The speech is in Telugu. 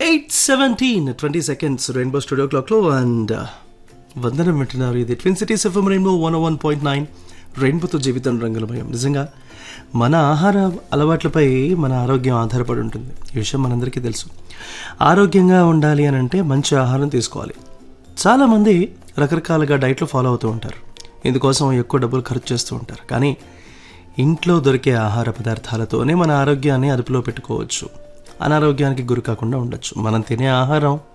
eight seventeen twenty seconds rainbow studio క్లాక్లో అండ్ వందనం వింటున్నారు ఇది twin cities FM rainbow one one point nine రెయిన్బోతో జీవితం రంగులమయం నిజంగా మన ఆహార అలవాట్లపై మన ఆరోగ్యం ఆధారపడి ఉంటుంది ఈ విషయం మనందరికీ తెలుసు ఆరోగ్యంగా ఉండాలి అని అంటే మంచి ఆహారం తీసుకోవాలి చాలామంది రకరకాలుగా డైట్లు ఫాలో అవుతూ ఉంటారు ఇందుకోసం ఎక్కువ డబ్బులు ఖర్చు చేస్తూ ఉంటారు కానీ ఇంట్లో దొరికే ఆహార పదార్థాలతోనే మన ఆరోగ్యాన్ని అదుపులో పెట్టుకోవచ్చు అనారోగ్యానికి గురి కాకుండా ఉండొచ్చు మనం తినే ఆహారం